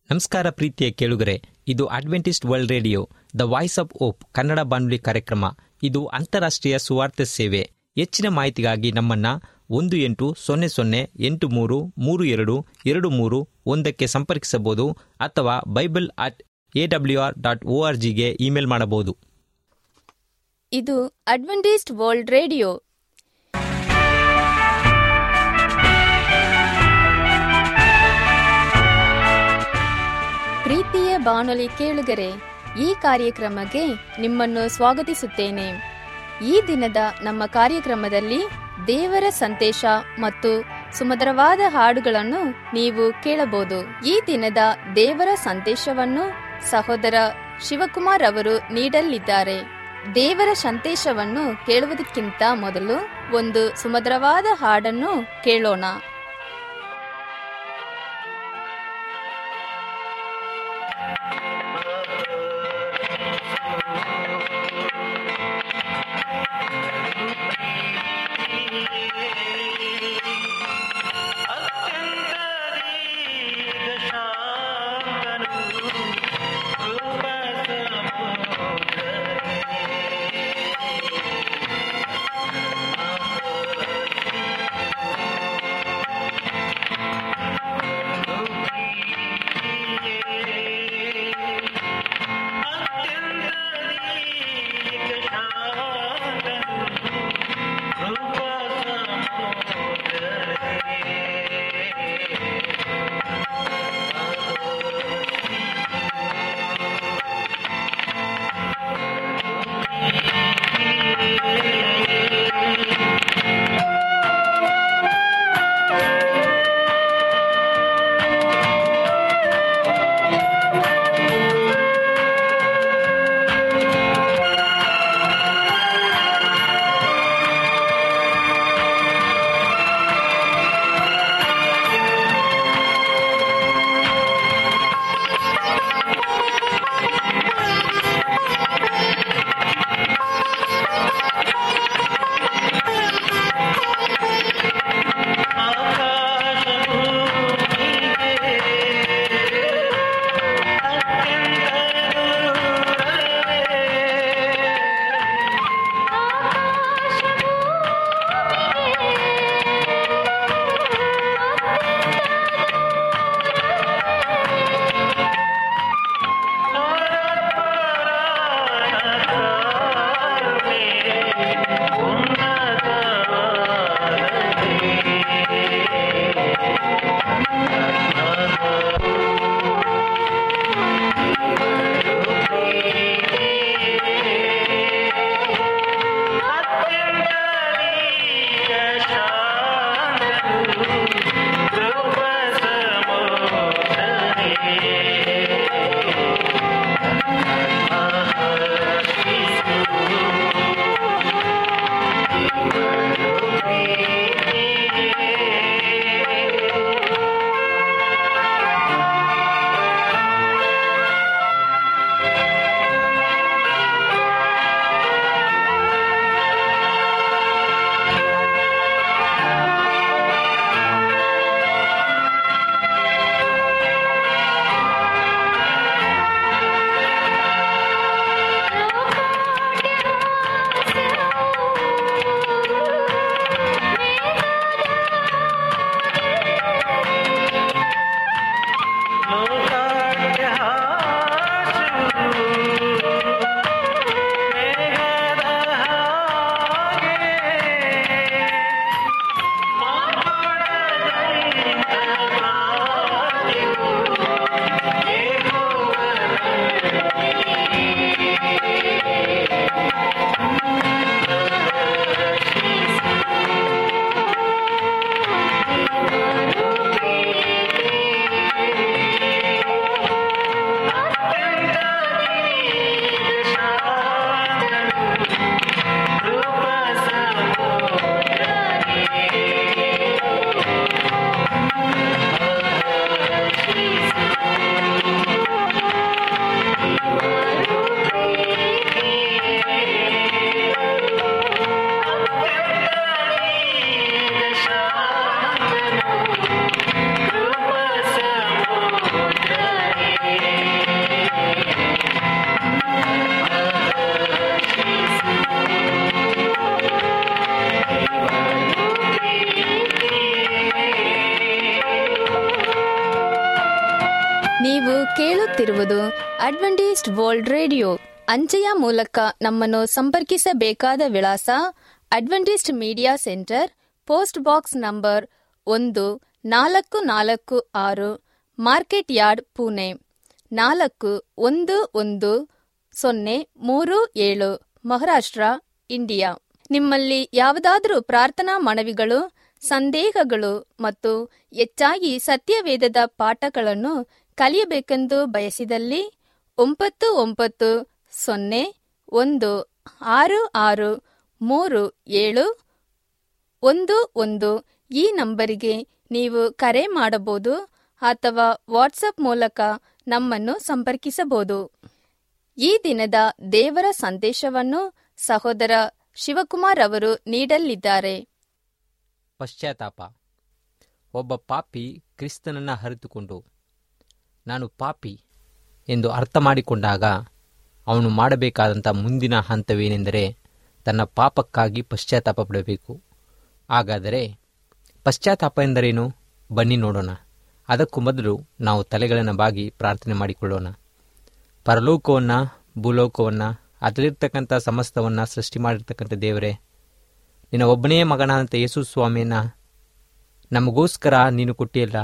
ನಮಸ್ಕಾರ ಪ್ರೀತಿಯ ಕೇಳುಗರೆ ಇದು Adventist world radio the voice of hope Kannada ಬಾನುಲಿ ಕಾರ್ಯಕ್ರಮ ಇದು ಅಂತಾರಾಷ್ಟ್ರೀಯ ಸುವಾರ್ತೆ ಸೇವೆ ಹೆಚ್ಚಿನ ಮಾಹಿತಿಗಾಗಿ ನಮ್ಮನ್ನ ಒಂದು ಎಂಟು ಸೊನ್ನೆ ಸೊನ್ನೆ ಎಂಟು ಮೂರು ಮೂರು ಎರಡು ಎರಡು ಮೂರು ಒಂದಕ್ಕೆ ಸಂಪರ್ಕಿಸಬಹುದು ಅಥವಾ bible at A W R dot O R ಜಿಗೆ ಇಮೇಲ್ ಮಾಡಬಹುದು ಇದು ಅಡ್ವೆಂಟಿಸ್ಟ್ ವರ್ಲ್ಡ್ ರೇಡಿಯೋ ಪ್ರೀತಿಯ ಬಾನುಲಿ ಕೇಳುಗರೆ ಈ ಕಾರ್ಯಕ್ರಮಕ್ಕೆ ನಿಮ್ಮನ್ನು ಸ್ವಾಗತಿಸುತ್ತೇನೆ ಈ ದಿನದ ನಮ್ಮ ಕಾರ್ಯಕ್ರಮದಲ್ಲಿ ದೇವರ ಸಂದೇಶ ಮತ್ತು ಸುಮಧುರವಾದ ಹಾಡುಗಳನ್ನು ನೀವು ಕೇಳಬಹುದು ಈ ದಿನದ ದೇವರ ಸಂದೇಶವನ್ನು ಸಹೋದರ ಶಿವಕುಮಾರ್ ಅವರು ನೀಡಲಿದ್ದಾರೆ ದೇವರ ಸಂದೇಶವನ್ನು ಕೇಳುವುದಕ್ಕಿಂತ ಮೊದಲು ಒಂದು ಸುಮಧುರವಾದ ಹಾಡನ್ನು ಕೇಳೋಣ Thank ನೀವು ಕೇಳುತ್ತಿರುವುದು ಅಡ್ವೆಂಟಿಸ್ಟ್ ವರ್ಲ್ಡ್ ರೇಡಿಯೋ ಅಂಚೆಯ ಮೂಲಕ ನಮ್ಮನ್ನು ಸಂಪರ್ಕಿಸಬೇಕಾದ ವಿಳಾಸ Adventist media centre post box number ಒಂದು ನಾಲ್ಕು ನಾಲ್ಕು ಆರು ಮಾರ್ಕೆಟ್ ಯಾರ್ಡ್ ಪುಣೆ ನಾಲ್ಕು ಒಂದು ಒಂದು ಸೊನ್ನೆ ಮೂರು ಏಳು ಮಹಾರಾಷ್ಟ್ರ ಇಂಡಿಯಾ ನಿಮ್ಮಲ್ಲಿ ಯಾವುದಾದರೂ ಪ್ರಾರ್ಥನಾ ಮನವಿಗಳು ಸಂದೇಹಗಳು ಮತ್ತು ಹೆಚ್ಚಾಗಿ ಸತ್ಯವೇದದ ಪಾಠಗಳನ್ನು ಕಲಿಯಬೇಕೆಂದು ಬಯಸಿದಲ್ಲಿ ಒಂಬತ್ತು ಒಂಬತ್ತು ಸೊನ್ನೆ ಒಂದು ಆರು ಆರು ಮೂರು ಏಳು ಒಂದು ಒಂದು ಈ ನಂಬರಿಗೆ ನೀವು ಕರೆ ಮಾಡಬಹುದು ಅಥವಾ ವಾಟ್ಸಪ್ ಮೂಲಕ ನಮ್ಮನ್ನು ಸಂಪರ್ಕಿಸಬಹುದು ಈ ದಿನದ ದೇವರ ಸಂದೇಶವನ್ನು ಸಹೋದರ ಶಿವಕುಮಾರ್ ಅವರು ನೀಡಲಿದ್ದಾರೆ ಪಶ್ಚಾತ್ತಾಪ ಒಬ್ಬ ಪಾಪಿ ಕ್ರಿಸ್ತನನ್ನು ಅರಿತುಕೊಂಡು ನಾನು ಪಾಪಿ ಎಂದು ಅರ್ಥ ಮಾಡಿಕೊಂಡಾಗ ಅವನು ಮಾಡಬೇಕಾದಂಥ ಮುಂದಿನ ಹಂತವೇನೆಂದರೆ ತನ್ನ ಪಾಪಕ್ಕಾಗಿ ಪಶ್ಚಾತ್ತಾಪ ಪಡಬೇಕು ಹಾಗಾದರೆ ಪಶ್ಚಾತ್ತಾಪ ಎಂದರೇನು ಬನ್ನಿ ನೋಡೋಣ ಅದಕ್ಕೂ ಮೊದಲು ನಾವು ತಲೆಗಳನ್ನು ಬಾಗಿ ಪ್ರಾರ್ಥನೆ ಮಾಡಿಕೊಳ್ಳೋಣ ಪರಲೋಕವನ್ನು ಭೂಲೋಕವನ್ನು ಅದರಲ್ಲಿರ್ತಕ್ಕಂಥ ಸಮಸ್ತವನ್ನು ಸೃಷ್ಟಿ ಮಾಡಿರ್ತಕ್ಕಂಥ ದೇವರೇ ನಿನ್ನ ಒಬ್ಬನೇ ಮಗನಾದಂಥ ಯೇಸು ಸ್ವಾಮಿಯನ್ನು ನಮಗೋಸ್ಕರ ನೀನು ಕೊಟ್ಟಿಯಲ್ಲ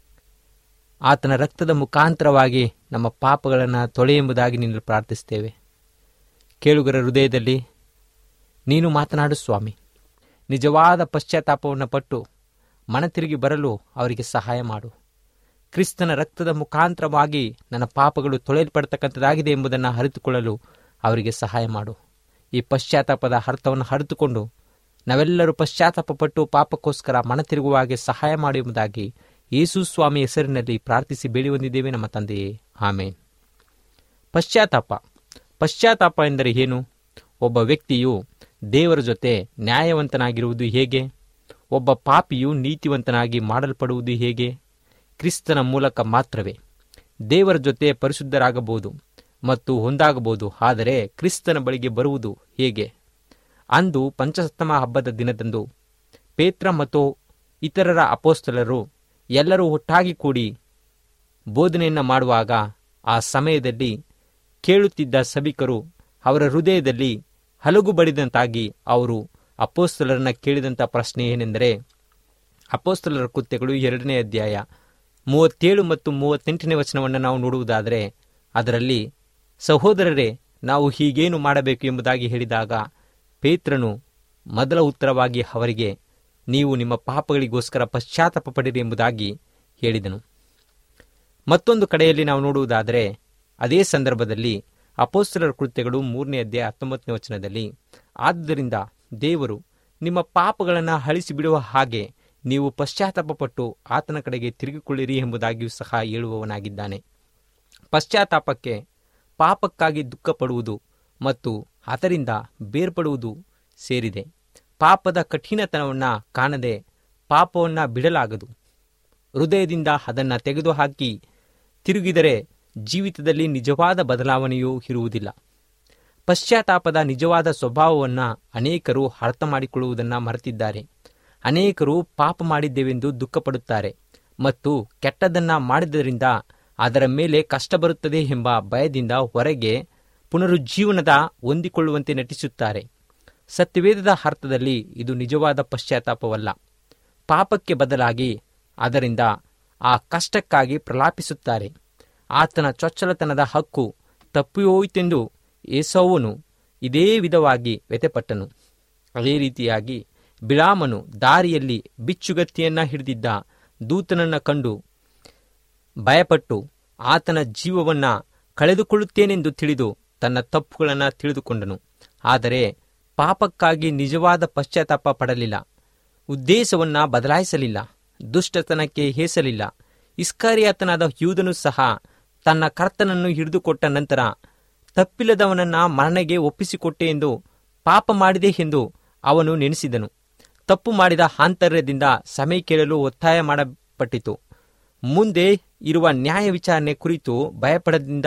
ಆತನ ರಕ್ತದ ಮುಖಾಂತರವಾಗಿ ನಮ್ಮ ಪಾಪಗಳನ್ನು ತೊಳೆ ಎಂಬುದಾಗಿ ನೀನು ಪ್ರಾರ್ಥಿಸ್ತೇವೆ ಕೇಳುಗರ ಹೃದಯದಲ್ಲಿ ನೀನು ಮಾತನಾಡು ಸ್ವಾಮಿ ನಿಜವಾದ ಪಶ್ಚಾತ್ತಾಪವನ್ನು ಪಟ್ಟು ಮನ ತಿರುಗಿ ಬರಲು ಅವರಿಗೆ ಸಹಾಯ ಮಾಡು ಕ್ರಿಸ್ತನ ರಕ್ತದ ಮುಖಾಂತರವಾಗಿ ನನ್ನ ಪಾಪಗಳು ತೊಳೆಯಲ್ಪಡ್ತಕ್ಕಂಥದ್ದಾಗಿದೆ ಎಂಬುದನ್ನು ಅರಿತುಕೊಳ್ಳಲು ಅವರಿಗೆ ಸಹಾಯ ಮಾಡು ಈ ಪಶ್ಚಾತ್ತಾಪದ ಅರ್ಥವನ್ನು ಅರಿತುಕೊಂಡು ನಾವೆಲ್ಲರೂ ಪಶ್ಚಾತ್ತಾಪಪಟ್ಟು ಪಾಪಕ್ಕೋಸ್ಕರ ಮನ ತಿರುಗುವ ಹಾಗೆ ಸಹಾಯ ಮಾಡಿ ಎಂಬುದಾಗಿ ಯೇಸು ಸ್ವಾಮಿ ಹೆಸರಿನಲ್ಲಿ ಪ್ರಾರ್ಥಿಸಿ ಬೇಡಿ ಹೊಂದಿದ್ದೇವೆ ನಮ್ಮ ತಂದೆಯೇ ಆಮೇನ್ ಪಶ್ಚಾತ್ತಾಪ ಪಶ್ಚಾತ್ತಾಪ ಎಂದರೆ ಏನು ಒಬ್ಬ ವ್ಯಕ್ತಿಯು ದೇವರ ಜೊತೆ ನ್ಯಾಯವಂತನಾಗಿರುವುದು ಹೇಗೆ ಒಬ್ಬ ಪಾಪಿಯು ನೀತಿವಂತನಾಗಿ ಮಾಡಲ್ಪಡುವುದು ಹೇಗೆ ಕ್ರಿಸ್ತನ ಮೂಲಕ ಮಾತ್ರವೇ ದೇವರ ಜೊತೆ ಪರಿಶುದ್ಧರಾಗಬಹುದು ಮತ್ತು ಹೊಂದಾಗಬಹುದು ಆದರೆ ಕ್ರಿಸ್ತನ ಬಳಿಗೆ ಬರುವುದು ಹೇಗೆ ಅಂದು ಪಂಚಸತ್ತಮ ಹಬ್ಬದ ದಿನದಂದು ಪೇತ್ರ ಮತ್ತು ಇತರರ ಅಪೋಸ್ತಲರು ಎಲ್ಲರೂ ಒಟ್ಟಾಗಿ ಕೂಡಿ ಬೋಧನೆಯನ್ನು ಮಾಡುವಾಗ ಆ ಸಮಯದಲ್ಲಿ ಕೇಳುತ್ತಿದ್ದ ಸಭಿಕರು ಅವರ ಹೃದಯದಲ್ಲಿ ಹಲಗು ಬಡಿದಂತಾಗಿ ಅವರು ಅಪೋಸ್ತಲರನ್ನ ಕೇಳಿದಂಥ ಪ್ರಶ್ನೆ ಏನೆಂದರೆ ಅಪೋಸ್ತಲರ ಕೃತ್ಯಗಳು ಎರಡನೇ ಅಧ್ಯಾಯ ಮೂವತ್ತೇಳು ಮತ್ತು ಮೂವತ್ತೆಂಟನೇ ವಚನವನ್ನು ನಾವು ನೋಡುವುದಾದರೆ ಅದರಲ್ಲಿ ಸಹೋದರರೇ ನಾವು ಹೀಗೇನು ಮಾಡಬೇಕು ಎಂಬುದಾಗಿ ಹೇಳಿದಾಗ ಪೇತ್ರನು ಮೊದಲ ಉತ್ತರವಾಗಿ ಅವರಿಗೆ ನೀವು ನಿಮ್ಮ ಪಾಪಗಳಿಗೋಸ್ಕರ ಪಶ್ಚಾತ್ತಾಪ ಪಡಿರಿ ಎಂಬುದಾಗಿ ಹೇಳಿದನು ಮತ್ತೊಂದು ಕಡೆಯಲ್ಲಿ ನಾವು ನೋಡುವುದಾದರೆ ಅದೇ ಸಂದರ್ಭದಲ್ಲಿ ಅಪೋಸ್ತಲರ ಕೃತ್ಯಗಳು ಮೂರನೇ ಅಧ್ಯಾಯ ಹತ್ತೊಂಬತ್ತನೇ ವಚನದಲ್ಲಿ ಆದ್ದರಿಂದ ದೇವರು ನಿಮ್ಮ ಪಾಪಗಳನ್ನು ಅಳಿಸಿ ಬಿಡುವ ಹಾಗೆ ನೀವು ಪಶ್ಚಾತ್ತಾಪಪಟ್ಟು ಆತನ ಕಡೆಗೆ ತಿರುಗಿಕೊಳ್ಳಿರಿ ಎಂಬುದಾಗಿಯೂ ಸಹ ಹೇಳುವವನಾಗಿದ್ದಾನೆ ಪಶ್ಚಾತ್ತಾಪಕ್ಕೆ ಪಾಪಕ್ಕಾಗಿ ದುಃಖಪಡುವುದು ಮತ್ತು ಅದರಿಂದ ಬೇರ್ಪಡುವುದು ಸೇರಿದೆ ಪಾಪದ ಕಠಿಣತನವನ್ನು ಕಾಣದೆ ಪಾಪವನ್ನು ಬಿಡಲಾಗದು ಹೃದಯದಿಂದ ಅದನ್ನು ತೆಗೆದುಹಾಕಿ ತಿರುಗಿದರೆ ಜೀವಿತದಲ್ಲಿ ನಿಜವಾದ ಬದಲಾವಣೆಯೂ ಇರುವುದಿಲ್ಲ ಪಶ್ಚಾತ್ತಾಪದ ನಿಜವಾದ ಸ್ವಭಾವವನ್ನು ಅನೇಕರು ಅರ್ಥ ಮಾಡಿಕೊಳ್ಳುವುದನ್ನು ಮರೆತಿದ್ದಾರೆ ಅನೇಕರು ಪಾಪ ಮಾಡಿದ್ದೇವೆಂದು ದುಃಖಪಡುತ್ತಾರೆ ಮತ್ತು ಕೆಟ್ಟದನ್ನ ಮಾಡಿದ್ದರಿಂದ ಅದರ ಮೇಲೆ ಕಷ್ಟ ಬರುತ್ತದೆ ಎಂಬ ಭಯದಿಂದ ಹೊರಗೆ ಪುನರುಜ್ಜೀವನದ ಹೊಂದಿಕೊಳ್ಳುವಂತೆ ನಟಿಸುತ್ತಾರೆ ಸತ್ಯವೇದದ ಅರ್ಥದಲ್ಲಿ ಇದು ನಿಜವಾದ ಪಶ್ಚಾತ್ತಾಪವಲ್ಲ ಪಾಪಕ್ಕೆ ಬದಲಾಗಿ ಅದರಿಂದ ಆ ಕಷ್ಟಕ್ಕಾಗಿ ಪ್ರಲಾಪಿಸುತ್ತಾರೆ ಆತನ ಚೊಚ್ಚಲತನದ ಹಕ್ಕು ತಪ್ಪಿಹೋಯಿತೆಂದು ಏಸೋವನು ಇದೇ ವಿಧವಾಗಿ ವ್ಯತೆಪಟ್ಟನು ಅದೇ ರೀತಿಯಾಗಿ ಬಿಳಾಮನು ದಾರಿಯಲ್ಲಿ ಬಿಚ್ಚುಗತ್ತಿಯನ್ನ ಹಿಡಿದಿದ್ದ ದೂತನನ್ನ ಕಂಡು ಭಯಪಟ್ಟು ಆತನ ಜೀವವನ್ನ ಕಳೆದುಕೊಳ್ಳುತ್ತೇನೆಂದು ತಿಳಿದು ತನ್ನ ತಪ್ಪುಗಳನ್ನು ತಿಳಿದುಕೊಂಡನು ಆದರೆ ಪಾಪಕ್ಕಾಗಿ ನಿಜವಾದ ಪಶ್ಚಾತ್ತಾಪ ಪಡಲಿಲ್ಲ ಉದ್ದೇಶವನ್ನ ಬದಲಾಯಿಸಲಿಲ್ಲ ದುಷ್ಟತನಕ್ಕೆ ಹೇಸಲಿಲ್ಲ ಇಸ್ಕಾರಿಯಾತನಾದ ಯೂದನು ಸಹ ತನ್ನ ಕರ್ತನನ್ನು ಹಿಡಿದುಕೊಟ್ಟ ನಂತರ ತಪ್ಪಿಲ್ಲದವನನ್ನ ಮರಣೆಗೆ ಒಪ್ಪಿಸಿಕೊಟ್ಟೆ ಎಂದು ಪಾಪ ಮಾಡಿದೆ ಎಂದು ಅವನು ನೆನೆಸಿದನು ತಪ್ಪು ಮಾಡಿದ ಆಂತರ್ಯದಿಂದ ಸಮಯ ಕೇಳಲು ಒತ್ತಾಯ ಮಾಡಲ್ಪಟ್ಟಿತು ಮುಂದೆ ಇರುವ ನ್ಯಾಯ ವಿಚಾರಣೆ ಕುರಿತು ಭಯಪಡದಿಂದ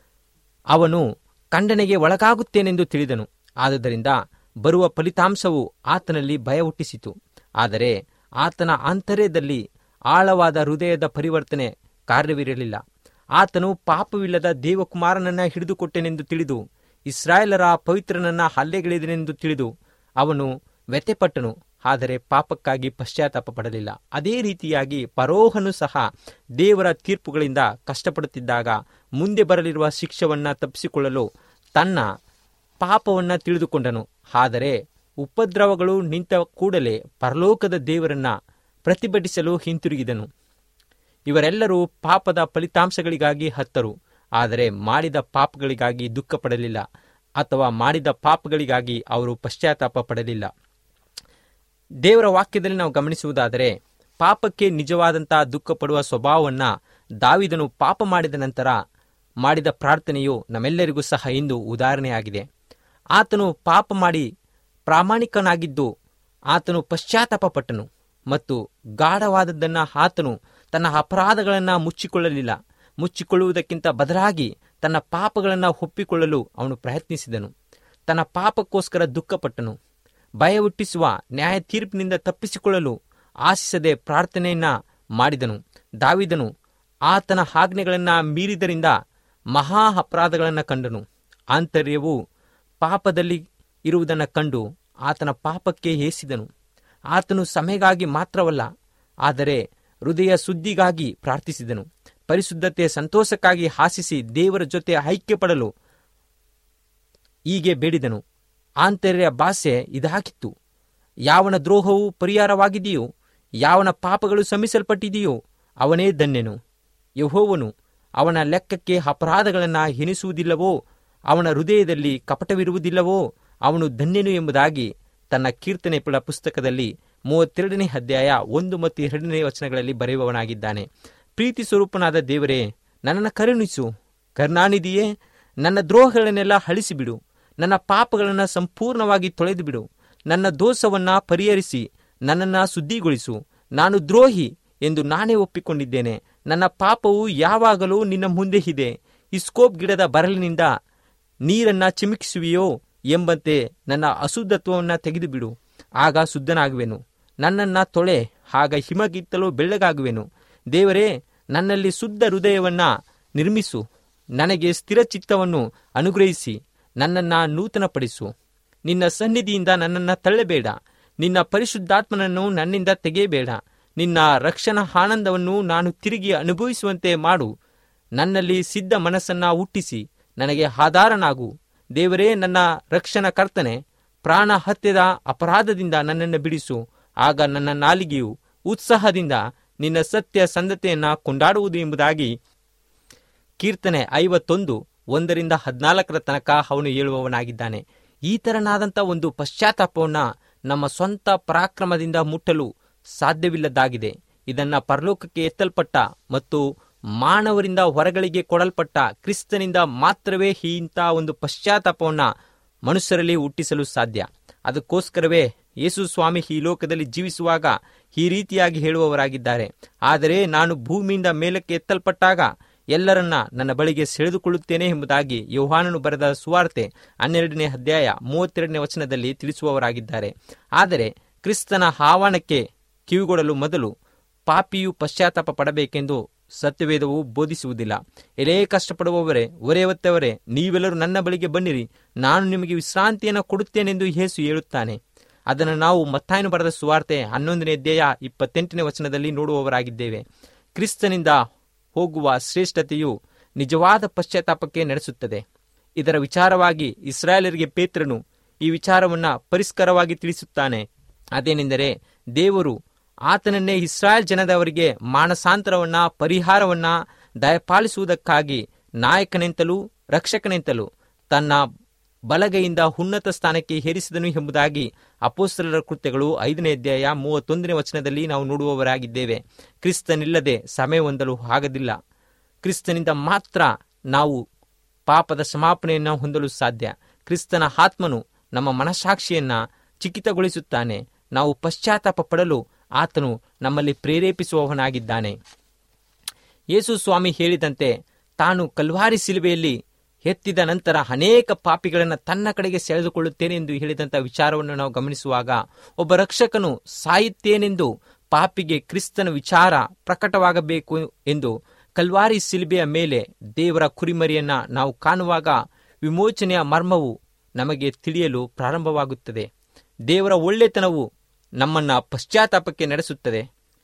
ಅವನು ಖಂಡನೆಗೆ ಒಳಗಾಗುತ್ತೇನೆಂದು ತಿಳಿದನು ಆದುದರಿಂದ ಬರುವ ಫಲಿತಾಂಶವು ಆತನಲ್ಲಿ ಭಯ ಹುಟ್ಟಿಸಿತು ಆದರೆ ಆತನ ಆಂತರ್ಯದಲ್ಲಿ ಆಳವಾದ ಹೃದಯದ ಪರಿವರ್ತನೆ ಕಾರ್ಯವಿರಲಿಲ್ಲ ಆತನು ಪಾಪವಿಲ್ಲದ ದೇವಕುಮಾರನನ್ನ ಹಿಡಿದುಕೊಟ್ಟೆನೆಂದು ತಿಳಿದು ಇಸ್ರಾಯೇಲರ ಪವಿತ್ರನನ್ನ ಹಲ್ಲೆಗಳಿದನೆಂದು ತಿಳಿದು ಅವನು ವ್ಯಥೆಪಟ್ಟನು ಆದರೆ ಪಾಪಕ್ಕಾಗಿ ಪಶ್ಚಾತ್ತಾಪ ಪಡಲಿಲ್ಲ ಅದೇ ರೀತಿಯಾಗಿ ಪರೋಹನು ಸಹ ದೇವರ ತೀರ್ಪುಗಳಿಂದ ಕಷ್ಟಪಡುತ್ತಿದ್ದಾಗ ಮುಂದೆ ಬರಲಿರುವ ಶಿಕ್ಷವನ್ನ ತಪ್ಪಿಸಿಕೊಳ್ಳಲು ತನ್ನ ಪಾಪವನ್ನ ತಿಳಿದುಕೊಂಡನು ಆದರೆ ಉಪದ್ರವಗಳು ನಿಂತ ಕೂಡಲೇ ಪರಲೋಕದ ದೇವರನ್ನ ಪ್ರತಿಭಟಿಸಲು ಹಿಂತಿರುಗಿದನು ಇವರೆಲ್ಲರೂ ಪಾಪದ ಫಲಿತಾಂಶಗಳಿಗಾಗಿ ಹತ್ತರು ಆದರೆ ಮಾಡಿದ ಪಾಪಗಳಿಗಾಗಿ ದುಃಖ ಪಡಲಿಲ್ಲ ಅಥವಾ ಮಾಡಿದ ಪಾಪಗಳಿಗಾಗಿ ಅವರು ಪಶ್ಚಾತ್ತಾಪ ಪಡಲಿಲ್ಲ ದೇವರ ವಾಕ್ಯದಲ್ಲಿ ನಾವು ಗಮನಿಸುವುದಾದರೆ ಪಾಪಕ್ಕೆ ನಿಜವಾದಂತಹ ದುಃಖ ಪಡುವ ಸ್ವಭಾವವನ್ನ ದಾವಿದನು ಪಾಪ ಮಾಡಿದ ನಂತರ ಮಾಡಿದ ಪ್ರಾರ್ಥನೆಯು ನಮ್ಮೆಲ್ಲರಿಗೂ ಸಹ ಇಂದು ಉದಾಹರಣೆಯಾಗಿದೆ ಆತನು ಪಾಪ ಮಾಡಿ ಪ್ರಾಮಾಣಿಕನಾಗಿದ್ದು ಆತನು ಪಶ್ಚಾತ್ತಾಪ ಪಟ್ಟನು ಮತ್ತು ಗಾಢವಾದದ್ದನ್ನ ಆತನು ತನ್ನ ಅಪರಾಧಗಳನ್ನು ಮುಚ್ಚಿಕೊಳ್ಳಲಿಲ್ಲ ಮುಚ್ಚಿಕೊಳ್ಳುವುದಕ್ಕಿಂತ ಬದಲಾಗಿ ತನ್ನ ಪಾಪಗಳನ್ನು ಒಪ್ಪಿಕೊಳ್ಳಲು ಅವನು ಪ್ರಯತ್ನಿಸಿದನು ತನ್ನ ಪಾಪಕ್ಕೋಸ್ಕರ ದುಃಖಪಟ್ಟನು ಭಯ ಹುಟ್ಟಿಸುವ ನ್ಯಾಯ ತೀರ್ಪಿನಿಂದ ತಪ್ಪಿಸಿಕೊಳ್ಳಲು ಆಶಿಸದೆ ಪ್ರಾರ್ಥನೆಯನ್ನ ಮಾಡಿದನು ದಾವಿದನು ಆತನ ಆಜ್ಞೆಗಳನ್ನ ಮೀರಿದರಿಂದ ಮಹಾ ಅಪರಾಧಗಳನ್ನು ಕಂಡನು ಆಂತರ್ಯವು ಪಾಪದಲ್ಲಿ ಇರುವುದನ್ನು ಕಂಡು ಆತನ ಪಾಪಕ್ಕೆ ಏಸಿದನು ಆತನು ಸಮಯಗಾಗಿ ಮಾತ್ರವಲ್ಲ ಆದರೆ ಹೃದಯ ಸುದ್ದಿಗಾಗಿ ಪ್ರಾರ್ಥಿಸಿದನು ಪರಿಶುದ್ಧತೆ ಸಂತೋಷಕ್ಕಾಗಿ ಆಶಿಸಿ ದೇವರ ಜೊತೆ ಐಕ್ಯ ಪಡಲು ಹೀಗೆ ಬೇಡಿದನು ಆಂತರ್ಯ ಭಾಷೆ ಇದಾಗಿತ್ತು ಯಾವನ ದ್ರೋಹವು ಪರಿಹಾರವಾಗಿದೆಯೋ ಯಾವನ ಪಾಪಗಳು ಶಮಿಸಲ್ಪಟ್ಟಿದೆಯೋ ಅವನೇ ಧನ್ಯನು ಯಹೋವನು ಅವನ ಲೆಕ್ಕಕ್ಕೆ ಅಪರಾಧಗಳನ್ನು ಎನಿಸುವುದಿಲ್ಲವೋ ಅವನ ಹೃದಯದಲ್ಲಿ ಕಪಟವಿರುವುದಿಲ್ಲವೋ ಅವನು ಧನ್ಯನು ಎಂಬುದಾಗಿ ತನ್ನ ಕೀರ್ತನೆ ಪುಳ ಪುಸ್ತಕದಲ್ಲಿ ಮೂವತ್ತೆರಡನೇ ಅಧ್ಯಾಯ ಒಂದು ಮತ್ತು ಎರಡನೇ ವಚನಗಳಲ್ಲಿ ಬರೆಯುವವನಾಗಿದ್ದಾನೆ ಪ್ರೀತಿ ಸ್ವರೂಪನಾದ ದೇವರೇ ನನ್ನನ್ನು ಕರುಣಿಸು ಕರುಣಾನಿಧಿಯೇ ನನ್ನ ದ್ರೋಹಗಳನ್ನೆಲ್ಲ ಅಳಿಸಿಬಿಡು ನನ್ನ ಪಾಪಗಳನ್ನು ಸಂಪೂರ್ಣವಾಗಿ ತೊಳೆದು ಬಿಡು ನನ್ನ ದೋಷವನ್ನ ಪರಿಹರಿಸಿ ನನ್ನನ್ನು ಶುದ್ಧಿಗೊಳಿಸು ನಾನು ದ್ರೋಹಿ ಎಂದು ನಾನೇ ಒಪ್ಪಿಕೊಂಡಿದ್ದೇನೆ ನನ್ನ ಪಾಪವು ಯಾವಾಗಲೂ ನಿನ್ನ ಮುಂದೆ ಇದೆ ಇಸ್ಕೋಪ್ ಗಿಡದ ಬರಲಿನಿಂದ ನೀರನ್ನ ಚಿಮುಕಿಸುವೆಯೋ ಎಂಬಂತೆ ನನ್ನ ಅಶುದ್ಧತ್ವವನ್ನು ತೆಗೆದುಬಿಡು ಆಗ ಶುದ್ಧನಾಗುವೆನು ನನ್ನನ್ನ ತೊಳೆ ಆಗ ಹಿಮಗಿತ್ತಲೂ ಬೆಳ್ಳಗಾಗುವೆನು ದೇವರೇ ನನ್ನಲ್ಲಿ ಶುದ್ಧ ಹೃದಯವನ್ನ ನಿರ್ಮಿಸು ನನಗೆ ಸ್ಥಿರ ಚಿತ್ತವನ್ನು ಅನುಗ್ರಹಿಸಿ ನನ್ನನ್ನ ನೂತನಪಡಿಸು ನಿನ್ನ ಸನ್ನಿಧಿಯಿಂದ ನನ್ನನ್ನು ತಳ್ಳಬೇಡ ನಿನ್ನ ಪರಿಶುದ್ಧಾತ್ಮನನ್ನು ನನ್ನಿಂದ ತೆಗೆಯಬೇಡ ನಿನ್ನ ರಕ್ಷಣಾ ಆನಂದವನ್ನು ನಾನು ತಿರುಗಿ ಅನುಭವಿಸುವಂತೆ ಮಾಡು ನನ್ನಲ್ಲಿ ಸಿದ್ಧ ಮನಸ್ಸನ್ನ ಹುಟ್ಟಿಸಿ ನನಗೆ ಆಧಾರನಾಗು ದೇವರೇ ನನ್ನ ರಕ್ಷಣಾ ಕರ್ತನೆ ಪ್ರಾಣ ಹತ್ಯದ ಅಪರಾಧದಿಂದ ನನ್ನನ್ನು ಬಿಡಿಸು ಆಗ ನನ್ನ ನಾಲಿಗೆಯು ಉತ್ಸಾಹದಿಂದ ನಿನ್ನ ಸತ್ಯ ಸಂಧತೆಯನ್ನ ಕೊಂಡಾಡುವುದು ಎಂಬುದಾಗಿ ಕೀರ್ತನೆ ಐವತ್ತೊಂದು ಒಂದರಿಂದ ಹದಿನಾಲ್ಕರ ತನಕ ಅವನು ಹೇಳುವವನಾಗಿದ್ದಾನೆ ಈ ತರನಾದಂಥ ಒಂದು ಪಶ್ಚಾತ್ತಾಪವನ್ನ ನಮ್ಮ ಸ್ವಂತ ಪರಾಕ್ರಮದಿಂದ ಮುಟ್ಟಲು ಸಾಧ್ಯವಿಲ್ಲದಾಗಿದೆ ಇದನ್ನ ಪರಲೋಕಕ್ಕೆ ಎತ್ತಲ್ಪಟ್ಟ ಮತ್ತು ಮಾನವರಿಂದ ಹೊರಗಳಿಗೆ ಕೊಡಲ್ಪಟ್ಟ ಕ್ರಿಸ್ತನಿಂದ ಮಾತ್ರವೇ ಇಂಥ ಒಂದು ಪಶ್ಚಾತ್ತಾಪವನ್ನ ಮನುಷ್ಯರಲ್ಲಿ ಹುಟ್ಟಿಸಲು ಸಾಧ್ಯ ಅದಕ್ಕೋಸ್ಕರವೇ ಯೇಸು ಸ್ವಾಮಿ ಈ ಲೋಕದಲ್ಲಿ ಜೀವಿಸುವಾಗ ಈ ರೀತಿಯಾಗಿ ಹೇಳುವವರಾಗಿದ್ದಾರೆ ಆದರೆ ನಾನು ಭೂಮಿಯಿಂದ ಮೇಲಕ್ಕೆ ಎತ್ತಲ್ಪಟ್ಟಾಗ ಎಲ್ಲರನ್ನ ನನ್ನ ಬಳಿಗೆ ಸೆಳೆದುಕೊಳ್ಳುತ್ತೇನೆ ಎಂಬುದಾಗಿ ಯೋಹಾನನು ಬರೆದ ಸುವಾರ್ತೆ ಹನ್ನೆರಡನೇ ಅಧ್ಯಾಯ ಮೂವತ್ತೆರಡನೇ ವಚನದಲ್ಲಿ ತಿಳಿಸುವವರಾಗಿದ್ದಾರೆ ಆದರೆ ಕ್ರಿಸ್ತನ ಆಹ್ವಾನಕ್ಕೆ ಕಿವಿಗೊಡಲು ಮೊದಲು ಪಾಪಿಯು ಪಶ್ಚಾತ್ತಾಪ ಪಡಬೇಕೆಂದು ಸತ್ಯವೇದವು ಬೋಧಿಸುವುದಿಲ್ಲ ಎಲೇ ಕಷ್ಟಪಡುವವರೇ ಹೊರೆ ಹೊತ್ತವರೇ ನೀವೆಲ್ಲರೂ ನನ್ನ ಬಳಿಗೆ ಬನ್ನಿರಿ ನಾನು ನಿಮಗೆ ವಿಶ್ರಾಂತಿಯನ್ನು ಕೊಡುತ್ತೇನೆಂದು ಯೇಸು ಹೇಳುತ್ತಾನೆ ಅದನ್ನು ನಾವು ಮತ್ತಾಯನು ಬರೆದ ಸುವಾರ್ತೆ ಹನ್ನೊಂದನೇ ಅಧ್ಯಾಯ ಇಪ್ಪತ್ತೆಂಟನೇ ವಚನದಲ್ಲಿ ನೋಡುವವರಾಗಿದ್ದೇವೆ ಕ್ರಿಸ್ತನಿಂದ ಹೋಗುವ ಶ್ರೇಷ್ಠತೆಯು ನಿಜವಾದ ಪಶ್ಚಾತ್ತಾಪಕ್ಕೆ ನಡೆಸುತ್ತದೆ ಇದರ ವಿಚಾರವಾಗಿ ಇಸ್ರಾಯೇಲರಿಗೆ ಪೇತ್ರನು ಈ ವಿಚಾರವನ್ನ ಪರಿಷ್ಕರವಾಗಿ ತಿಳಿಸುತ್ತಾನೆ ಅದೇನೆಂದರೆ ದೇವರು ಆತನನ್ನೇ ಇಸ್ರಾಯೇಲ್ ಜನದವರಿಗೆ ಮಾನಸಾಂತರವನ್ನ ಪರಿಹಾರವನ್ನ ದಯಪಾಲಿಸುವುದಕ್ಕಾಗಿ ನಾಯಕನೆಂತಲೂ ರಕ್ಷಕನೆಂತಲೂ ತನ್ನ ಬಲಗೈಯಿಂದ ಉನ್ನತ ಸ್ಥಾನಕ್ಕೆ ಹೇರಿಸಿದನು ಎಂಬುದಾಗಿ ಅಪೋಸ್ತಲರ ಕೃತ್ಯಗಳು ಐದನೇ ಅಧ್ಯಾಯ ಮೂವತ್ತೊಂದನೇ ವಚನದಲ್ಲಿ ನಾವು ನೋಡುವವರಾಗಿದ್ದೇವೆ ಕ್ರಿಸ್ತನಿಲ್ಲದೆ ಸಮಯ ಹೊಂದಲು ಆಗದಿಲ್ಲ ಕ್ರಿಸ್ತನಿಂದ ಮಾತ್ರ ನಾವು ಪಾಪದ ಸಮಾಪನೆಯನ್ನು ಹೊಂದಲು ಸಾಧ್ಯ ಕ್ರಿಸ್ತನ ಆತ್ಮನು ನಮ್ಮ ಮನಸಾಕ್ಷಿಯನ್ನ ಚಿಕಿತಗೊಳಿಸುತ್ತಾನೆ ನಾವು ಪಶ್ಚಾತ್ತಾಪ ಪಡಲು ಆತನು ನಮ್ಮಲ್ಲಿ ಪ್ರೇರೇಪಿಸುವವನಾಗಿದ್ದಾನೆ ಯೇಸು ಸ್ವಾಮಿ ಹೇಳಿದಂತೆ ತಾನು ಕಲ್ವಾರಿ ಸಿಲುಬೆಯಲ್ಲಿ ಎತ್ತಿದ ನಂತರ ಅನೇಕ ಪಾಪಿಗಳನ್ನು ತನ್ನ ಕಡೆಗೆ ಸೆಳೆದುಕೊಳ್ಳುತ್ತೇನೆ ಎಂದು ಹೇಳಿದಂಥ ವಿಚಾರವನ್ನು ನಾವು ಗಮನಿಸುವಾಗ ಒಬ್ಬ ರಕ್ಷಕನು ಸಾಯುತ್ತೇನೆಂದು ಪಾಪಿಗೆ ಕ್ರಿಸ್ತನ ವಿಚಾರ ಪ್ರಕಟವಾಗಬೇಕು ಎಂದು ಕಲ್ವಾರಿ ಸಿಲ್ಬೆಯ ಮೇಲೆ ದೇವರ ಕುರಿಮರಿಯನ್ನ ನಾವು ಕಾಣುವಾಗ ವಿಮೋಚನೆಯ ಮರ್ಮವು ನಮಗೆ ತಿಳಿಯಲು ಪ್ರಾರಂಭವಾಗುತ್ತದೆ ದೇವರ ಒಳ್ಳೆತನವು ನಮ್ಮನ್ನ ಪಶ್ಚಾತ್ತಾಪಕ್ಕೆ ನಡೆಸುತ್ತದೆ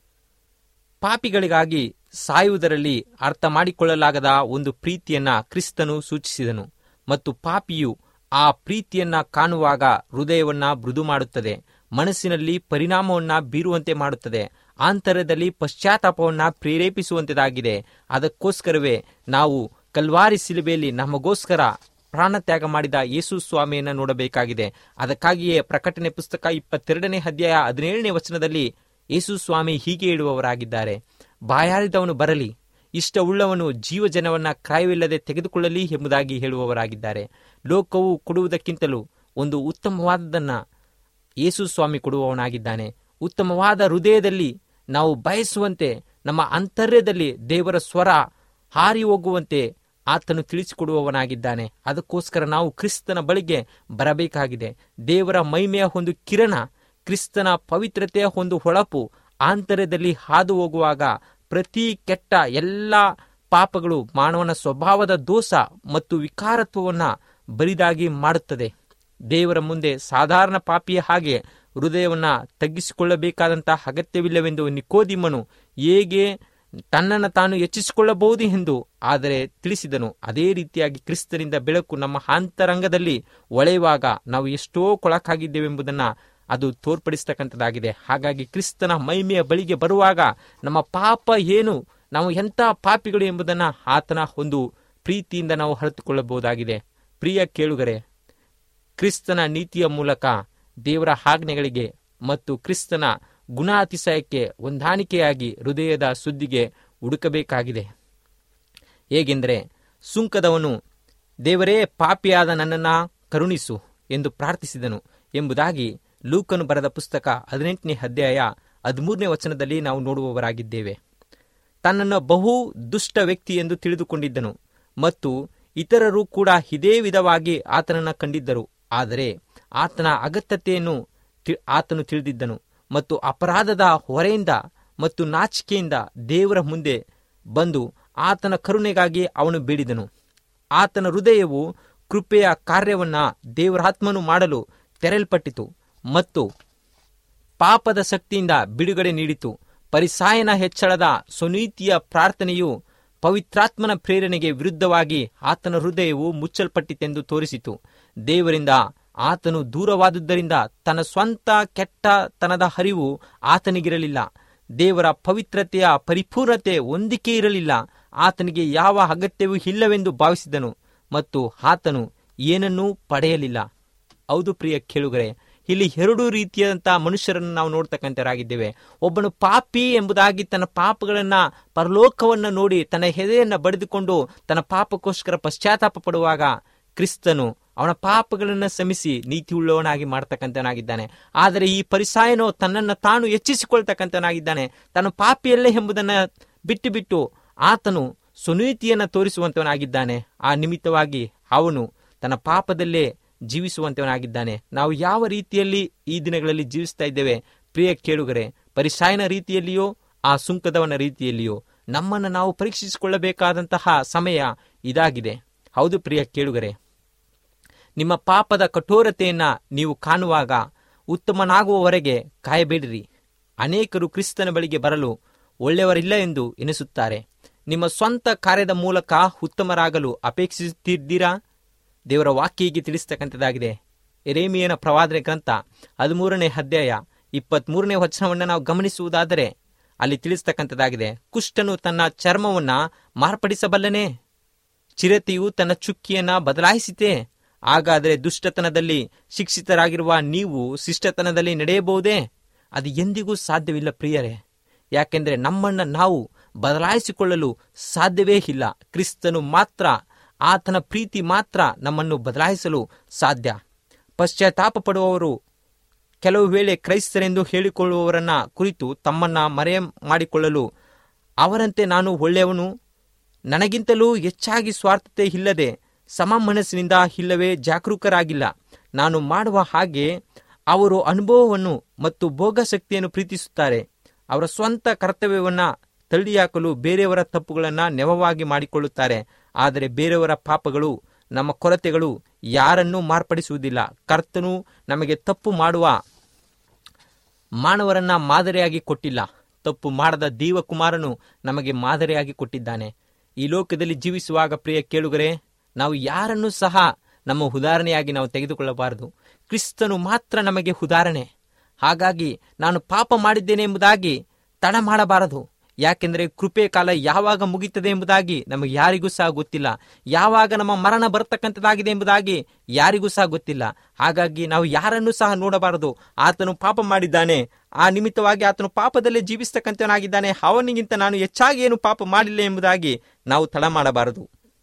ಪಾಪಿಗಳಿಗಾಗಿ ಸಾಯುವುದರಲ್ಲಿ ಅರ್ಥ ಮಾಡಿಕೊಳ್ಳಲಾಗದ ಒಂದು ಪ್ರೀತಿಯನ್ನ ಕ್ರಿಸ್ತನು ಸೂಚಿಸಿದನು ಮತ್ತು ಪಾಪಿಯು ಆ ಪ್ರೀತಿಯನ್ನ ಕಾಣುವಾಗ ಹೃದಯವನ್ನ ಮೃದು ಮಾಡುತ್ತದೆ ಮನಸ್ಸಿನಲ್ಲಿ ಪರಿಣಾಮವನ್ನ ಬೀರುವಂತೆ ಮಾಡುತ್ತದೆ ಆಂತರ್ಯದಲ್ಲಿ ಪಶ್ಚಾತ್ತಾಪವನ್ನ ಪ್ರೇರೇಪಿಸುವಂತದಾಗಿದೆ ಅದಕ್ಕೋಸ್ಕರವೇ ನಾವು ಕಲ್ವಾರಿ ಸಿಲುಬೆಯಲ್ಲಿ ನಮಗೋಸ್ಕರ ಪ್ರಾಣತ್ಯಾಗ ಮಾಡಿದ ಯೇಸು ಸ್ವಾಮಿಯನ್ನ ನೋಡಬೇಕಾಗಿದೆ ಅದಕ್ಕಾಗಿಯೇ ಪ್ರಕಟಣೆ ಪುಸ್ತಕ ಇಪ್ಪತ್ತೆರಡನೇ ಅಧ್ಯಾಯ ಹದಿನೇಳನೇ ವಚನದಲ್ಲಿ ಯೇಸು ಸ್ವಾಮಿ ಹೀಗೆ ಹೇಳುವವರಾಗಿದ್ದಾರೆ ಬಾಯಾರಿದವನು ಬರಲಿ ಇಷ್ಟವುಳ್ಳವನು ಜೀವಜನವನ್ನ ಕ್ರಾಯವಿಲ್ಲದೆ ತೆಗೆದುಕೊಳ್ಳಲಿ ಎಂಬುದಾಗಿ ಹೇಳುವವರಾಗಿದ್ದಾರೆ ಲೋಕವು ಕೊಡುವುದಕ್ಕಿಂತಲೂ ಒಂದು ಉತ್ತಮವಾದದನ್ನ ಯೇಸು ಸ್ವಾಮಿ ಕೊಡುವವನಾಗಿದ್ದಾನೆ ಉತ್ತಮವಾದ ಹೃದಯದಲ್ಲಿ ನಾವು ಬಯಸುವಂತೆ ನಮ್ಮ ಅಂತರ್ಯದಲ್ಲಿ ದೇವರ ಸ್ವರ ಹಾರಿ ಹೋಗುವಂತೆ ಆತನು ತಿಳಿಸಿಕೊಡುವವನಾಗಿದ್ದಾನೆ ಅದಕ್ಕೋಸ್ಕರ ನಾವು ಕ್ರಿಸ್ತನ ಬಳಿಗೆ ಬರಬೇಕಾಗಿದೆ ದೇವರ ಮಹಿಮೆಯ ಒಂದು ಕಿರಣ ಕ್ರಿಸ್ತನ ಪವಿತ್ರತೆಯ ಒಂದು ಹೊಳಪು ಆಂತರ್ಯದಲ್ಲಿ ಹಾದು ಹೋಗುವಾಗ ಪ್ರತಿ ಕೆಟ್ಟ ಎಲ್ಲ ಪಾಪಗಳು ಮಾನವನ ಸ್ವಭಾವದ ದೋಷ ಮತ್ತು ವಿಕಾರತ್ವವನ್ನ ಬರಿದಾಗಿ ಮಾಡುತ್ತದೆ ದೇವರ ಮುಂದೆ ಸಾಧಾರಣ ಪಾಪಿಯ ಹಾಗೆ ಹೃದಯವನ್ನ ತಗ್ಗಿಸಿಕೊಳ್ಳಬೇಕಾದಂತಹ ಅಗತ್ಯವಿಲ್ಲವೆಂದು ನಿಕೋದಿಮನು ಹೇಗೆ ತನ್ನನ್ನು ತಾನು ಹೆಚ್ಚಿಸಿಕೊಳ್ಳಬಹುದು ಎಂದು ಆದರೆ ತಿಳಿಸಿದನು ಅದೇ ರೀತಿಯಾಗಿ ಕ್ರಿಸ್ತನಿಂದ ಬೆಳಕು ನಮ್ಮ ಅಂತರಂಗದಲ್ಲಿ ಒಳೆಯುವಾಗ ನಾವು ಎಷ್ಟೋ ಕೊಳಕಾಗಿದ್ದೇವೆಂಬುದನ್ನು ಅದು ತೋರ್ಪಡಿಸ್ತಕ್ಕಂಥದ್ದಾಗಿದೆ ಹಾಗಾಗಿ ಕ್ರಿಸ್ತನ ಮಹಿಮೆಯ ಬಳಿಗೆ ಬರುವಾಗ ನಮ್ಮ ಪಾಪ ಏನು ನಾವು ಎಂಥ ಪಾಪಿಗಳು ಎಂಬುದನ್ನು ಆತನ ಒಂದು ಪ್ರೀತಿಯಿಂದ ನಾವು ಅರಿತುಕೊಳ್ಳಬಹುದಾಗಿದೆ ಪ್ರಿಯ ಕೇಳುಗರೆ ಕ್ರಿಸ್ತನ ನೀತಿಯ ಮೂಲಕ ದೇವರ ಆಜ್ಞೆಗಳಿಗೆ ಮತ್ತು ಕ್ರಿಸ್ತನ ಗುಣಾತಿಶಯಕ್ಕೆ ಹೊಂದಾಣಿಕೆಯಾಗಿ ಹೃದಯದ ಸುದ್ದಿಗೆ ಹುಡುಕಬೇಕಾಗಿದೆ ಹೇಗೆಂದರೆ ಸುಂಕದವನು ದೇವರೇ ಪಾಪಿಯಾದ ನನ್ನನ್ನು ಕರುಣಿಸು ಎಂದು ಪ್ರಾರ್ಥಿಸಿದನು ಎಂಬುದಾಗಿ ಲೂಕನು ಬರೆದ ಪುಸ್ತಕ ಹದಿನೆಂಟನೇ ಅಧ್ಯಾಯ ಹದಿಮೂರನೇ ವಚನದಲ್ಲಿ ನಾವು ನೋಡುವವರಾಗಿದ್ದೇವೆ ತನ್ನನ್ನು ಬಹು ದುಷ್ಟ ವ್ಯಕ್ತಿ ಎಂದು ತಿಳಿದುಕೊಂಡಿದ್ದನು ಮತ್ತು ಇತರರು ಕೂಡ ಇದೇ ವಿಧವಾಗಿ ಆತನನ್ನು ಕಂಡಿದ್ದರು ಆದರೆ ಆತನ ಅಗತ್ಯತೆಯನ್ನು ತಿ- ಆತನು ತಿಳಿದಿದ್ದನು ಮತ್ತು ಅಪರಾಧದ ಹೊರೆಯಿಂದ ಮತ್ತು ನಾಚಿಕೆಯಿಂದ ದೇವರ ಮುಂದೆ ಬಂದು ಆತನ ಕರುಣೆಗಾಗಿ ಅವನು ಬೇಡಿದನು ಆತನ ಹೃದಯವು ಕೃಪೆಯ ಕಾರ್ಯವನ್ನ ದೇವರಾತ್ಮನು ಮಾಡಲು ತೆರೆಯಲ್ಪಟ್ಟಿತು ಮತ್ತು ಪಾಪದ ಶಕ್ತಿಯಿಂದ ಬಿಡುಗಡೆ ನೀಡಿತು ಪರಿಸಾಯನ ಹೆಚ್ಚಳದ ಸುನೀತಿಯ ಪ್ರಾರ್ಥನೆಯು ಪವಿತ್ರಾತ್ಮನ ಪ್ರೇರಣೆಗೆ ವಿರುದ್ಧವಾಗಿ ಆತನ ಹೃದಯವು ಮುಚ್ಚಲ್ಪಟ್ಟಿತೆಂದು ತೋರಿಸಿತು ದೇವರಿಂದ ಆತನು ದೂರವಾದುದರಿಂದ ತನ್ನ ಸ್ವಂತ ಕೆಟ್ಟತನದ ಹರಿವು ಆತನಿಗಿರಲಿಲ್ಲ ದೇವರ ಪವಿತ್ರತೆಯ ಪರಿಪೂರ್ಣತೆ ಹೊಂದಿಕೆ ಇರಲಿಲ್ಲ ಆತನಿಗೆ ಯಾವ ಅಗತ್ಯವೂ ಇಲ್ಲವೆಂದು ಭಾವಿಸಿದನು ಮತ್ತು ಆತನು ಏನನ್ನೂ ಪಡೆಯಲಿಲ್ಲ ಹೌದು ಪ್ರಿಯ ಕೇಳುಗರೆ ಇಲ್ಲಿ ಎರಡು ರೀತಿಯಾದಂತಹ ಮನುಷ್ಯರನ್ನು ನಾವು ನೋಡ್ತಕ್ಕಂಥರಾಗಿದ್ದೇವೆ ಒಬ್ಬನು ಪಾಪಿ ಎಂಬುದಾಗಿ ತನ್ನ ಪಾಪಗಳನ್ನ ಪರಲೋಕವನ್ನ ನೋಡಿ ತನ್ನ ಹೆದೆಯನ್ನ ಬಡಿದುಕೊಂಡು ತನ್ನ ಪಾಪಕ್ಕೋಸ್ಕರ ಪಶ್ಚಾತ್ತಾಪ ಪಡುವಾಗ ಕ್ರಿಸ್ತನು ಅವನ ಪಾಪಗಳನ್ನು ಶ್ರಮಿಸಿ ನೀತಿ ಉಳ್ಳವನಾಗಿ ಮಾಡ್ತಕ್ಕಂಥವನಾಗಿದ್ದಾನೆ ಆದರೆ ಈ ಪರಿಸಾಯನೋ ತನ್ನನ್ನು ತಾನು ಹೆಚ್ಚಿಸಿಕೊಳ್ತಕ್ಕಂಥವನಾಗಿದ್ದಾನೆ ತಾನು ಪಾಪಿಯಲ್ಲೇ ಎಂಬುದನ್ನ ಬಿಟ್ಟು ಬಿಟ್ಟು ಆತನು ಸುನೀತಿಯನ್ನ ತೋರಿಸುವಂತವನಾಗಿದ್ದಾನೆ ಆ ನಿಮಿತ್ತವಾಗಿ ಅವನು ತನ್ನ ಪಾಪದಲ್ಲೇ ಜೀವಿಸುವಂತವನಾಗಿದ್ದಾನೆ ನಾವು ಯಾವ ರೀತಿಯಲ್ಲಿ ಈ ದಿನಗಳಲ್ಲಿ ಜೀವಿಸ್ತಾ ಇದ್ದೇವೆ ಪ್ರಿಯ ಕೇಳುಗರೆ ಪರಿಸಾಯನ ರೀತಿಯಲ್ಲಿಯೋ ಆ ಸುಂಕದವನ ರೀತಿಯಲ್ಲಿಯೋ ನಮ್ಮನ್ನು ನಾವು ಪರೀಕ್ಷಿಸಿಕೊಳ್ಳಬೇಕಾದಂತಹ ಸಮಯ ಇದಾಗಿದೆ ಹೌದು ಪ್ರಿಯ ಕೇಳುಗರೆ ನಿಮ್ಮ ಪಾಪದ ಕಠೋರತೆಯನ್ನ ನೀವು ಕಾಣುವಾಗ ಉತ್ತಮನಾಗುವವರೆಗೆ ಕಾಯಬೇಡಿರಿ ಅನೇಕರು ಕ್ರಿಸ್ತನ ಬಳಿಗೆ ಬರಲು ಒಳ್ಳೆಯವರಿಲ್ಲ ಎಂದು ಎನಿಸುತ್ತಾರೆ ನಿಮ್ಮ ಸ್ವಂತ ಕಾರ್ಯದ ಮೂಲಕ ಉತ್ತಮರಾಗಲು ಅಪೇಕ್ಷಿಸುತ್ತಿದ್ದೀರಾ ದೇವರ ವಾಕ್ಯ ಹೀಗೆ ತಿಳಿಸ್ತಕ್ಕಂಥದ್ದಾಗಿದೆ ಎರೇಮಿಯನ ಪ್ರವಾದನೆ ಗ್ರಂಥ ಹದಿಮೂರನೇ ಅಧ್ಯಾಯ ಇಪ್ಪತ್ಮೂರನೇ ವಚನವನ್ನು ನಾವು ಗಮನಿಸುವುದಾದರೆ ಅಲ್ಲಿ ತಿಳಿಸ್ತಕ್ಕಂಥದ್ದಾಗಿದೆ ಕುಷ್ಠನು ತನ್ನ ಚರ್ಮವನ್ನ ಮಾರ್ಪಡಿಸಬಲ್ಲನೆ ಚಿರತೆಯು ತನ್ನ ಚುಕ್ಕಿಯನ್ನ ಬದಲಾಯಿಸಿತೆ ಹಾಗಾದರೆ ದುಷ್ಟತನದಲ್ಲಿ ಶಿಕ್ಷಿತರಾಗಿರುವ ನೀವು ಶಿಷ್ಟತನದಲ್ಲಿ ನಡೆಯಬಹುದೇ ಅದು ಎಂದಿಗೂ ಸಾಧ್ಯವಿಲ್ಲ ಪ್ರಿಯರೇ ಯಾಕೆಂದರೆ ನಮ್ಮನ್ನ ನಾವು ಬದಲಾಯಿಸಿಕೊಳ್ಳಲು ಸಾಧ್ಯವೇ ಇಲ್ಲ ಕ್ರಿಸ್ತನು ಮಾತ್ರ ಆತನ ಪ್ರೀತಿ ಮಾತ್ರ ನಮ್ಮನ್ನು ಬದಲಾಯಿಸಲು ಸಾಧ್ಯ ಪಶ್ಚಾತ್ತಾಪ ಪಡುವವರು ಕೆಲವು ವೇಳೆ ಕ್ರೈಸ್ತರೆಂದು ಹೇಳಿಕೊಳ್ಳುವವರನ್ನ ಕುರಿತು ತಮ್ಮನ್ನ ಮರೆ ಮಾಡಿಕೊಳ್ಳಲು ಅವರಂತೆ ನಾನು ಒಳ್ಳೆಯವನು ನನಗಿಂತಲೂ ಹೆಚ್ಚಾಗಿ ಸ್ವಾರ್ಥತೆ ಇಲ್ಲದೆ ಸಮ ಮನಸ್ಸಿನಿಂದ ಇಲ್ಲವೇ ಜಾಗರೂಕರಾಗಿಲ್ಲ ನಾನು ಮಾಡುವ ಹಾಗೆ ಅವರು ಅನುಭವವನ್ನು ಮತ್ತು ಭೋಗಶಕ್ತಿಯನ್ನು ಪ್ರೀತಿಸುತ್ತಾರೆ ಅವರ ಸ್ವಂತ ಕರ್ತವ್ಯವನ್ನ ತಳ್ಳಿಹಾಕಲು ಬೇರೆಯವರ ತಪ್ಪುಗಳನ್ನು ನೆವವಾಗಿ ಮಾಡಿಕೊಳ್ಳುತ್ತಾರೆ ಆದರೆ ಬೇರೆಯವರ ಪಾಪಗಳು ನಮ್ಮ ಕೊರತೆಗಳು ಯಾರನ್ನೂ ಮಾರ್ಪಡಿಸುವುದಿಲ್ಲ ಕರ್ತನು ನಮಗೆ ತಪ್ಪು ಮಾಡುವ ಮಾನವರನ್ನ ಮಾದರಿಯಾಗಿ ಕೊಟ್ಟಿಲ್ಲ ತಪ್ಪು ಮಾಡದ ದೇವಕುಮಾರನು ನಮಗೆ ಮಾದರಿಯಾಗಿ ಕೊಟ್ಟಿದ್ದಾನೆ ಈ ಲೋಕದಲ್ಲಿ ಜೀವಿಸುವಾಗ ಪ್ರಿಯ ಕೇಳುಗರೆ ನಾವು ಯಾರನ್ನೂ ಸಹ ನಮ್ಮ ಉದಾಹರಣೆಯಾಗಿ ನಾವು ತೆಗೆದುಕೊಳ್ಳಬಾರದು ಕ್ರಿಸ್ತನು ಮಾತ್ರ ನಮಗೆ ಉದಾಹರಣೆ ಹಾಗಾಗಿ ನಾನು ಪಾಪ ಮಾಡಿದ್ದೇನೆ ಎಂಬುದಾಗಿ ತಡ ಮಾಡಬಾರದು ಯಾಕೆಂದರೆ ಕೃಪೆ ಕಾಲ ಯಾವಾಗ ಮುಗಿತದೆ ಎಂಬುದಾಗಿ ನಮಗೆ ಯಾರಿಗೂ ಸಹ ಗೊತ್ತಿಲ್ಲ ಯಾವಾಗ ನಮ್ಮ ಮರಣ ಬರತಕ್ಕಂಥದ್ದಾಗಿದೆ ಎಂಬುದಾಗಿ ಯಾರಿಗೂ ಸಹ ಗೊತ್ತಿಲ್ಲ ಹಾಗಾಗಿ ನಾವು ಯಾರನ್ನೂ ಸಹ ನೋಡಬಾರದು ಆತನು ಪಾಪ ಮಾಡಿದ್ದಾನೆ ಆ ನಿಮಿತ್ತವಾಗಿ ಆತನು ಪಾಪದಲ್ಲೇ ಜೀವಿಸ್ತಕ್ಕಂಥವನಾಗಿದ್ದಾನೆ ಅವನಿಗಿಂತ ನಾನು ಹೆಚ್ಚಾಗಿ ಏನು ಪಾಪ ಮಾಡಿಲ್ಲ ಎಂಬುದಾಗಿ ನಾವು ತಡ ಮಾಡಬಾರದು